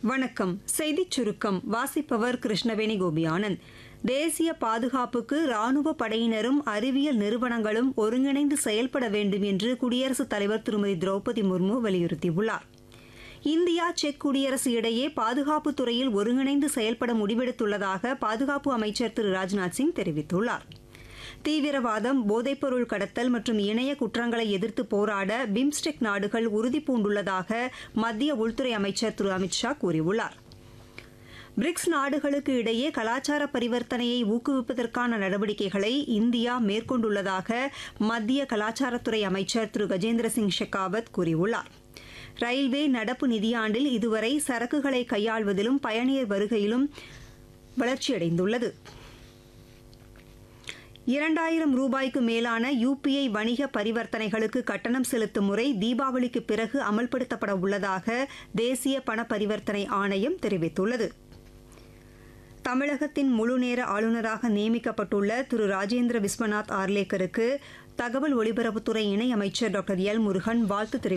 வணக்கம் செய்திச் சுருக்கம் வாசிப்பவர் கிருஷ்ணவேணி கோபியானந்த் தேசிய பாதுகாப்புக்கு ராணுவ படையினரும் அறிவியல் நிறுவனங்களும் ஒருங்கிணைந்து செயல்பட வேண்டும் என்று குடியரசுத் தலைவர் திருமதி திரௌபதி முர்மு வலியுறுத்தியுள்ளார் இந்தியா செக் குடியரசு இடையே பாதுகாப்புத் துறையில் ஒருங்கிணைந்து செயல்பட முடிவெடுத்துள்ளதாக பாதுகாப்பு அமைச்சர் திரு ராஜ்நாத் சிங் தெரிவித்துள்ளார் தீவிரவாதம் போதைப்பொருள் கடத்தல் மற்றும் இணைய குற்றங்களை எதிர்த்து போராட பிம்ஸ்டெக் நாடுகள் உறுதிபூண்டுள்ளதாக மத்திய உள்துறை அமைச்சர் திரு அமித்ஷா கூறியுள்ளார் பிரிக்ஸ் நாடுகளுக்கு இடையே கலாச்சார பரிவர்த்தனையை ஊக்குவிப்பதற்கான நடவடிக்கைகளை இந்தியா மேற்கொண்டுள்ளதாக மத்திய கலாச்சாரத்துறை அமைச்சர் திரு கஜேந்திர சிங் ஷெகாவத் கூறியுள்ளார் ரயில்வே நடப்பு நிதியாண்டில் இதுவரை சரக்குகளை கையாள்வதிலும் பயணியர் வருகையிலும் வளர்ச்சியடைந்துள்ளது இரண்டாயிரம் ரூபாய்க்கு மேலான யுபிஐ வணிக பரிவர்த்தனைகளுக்கு கட்டணம் செலுத்தும் முறை தீபாவளிக்கு பிறகு அமல்படுத்தப்பட உள்ளதாக தேசிய பண பரிவர்த்தனை ஆணையம் தெரிவித்துள்ளது தமிழகத்தின் முழுநேர ஆளுநராக நியமிக்கப்பட்டுள்ள திரு ராஜேந்திர விஸ்வநாத் ஆர்லேக்கருக்கு தகவல் ஒலிபரப்புத்துறை இணையமைச்சர் டாக்டர் எல் முருகன் வாழ்த்து தெரிவித்துள்ளார்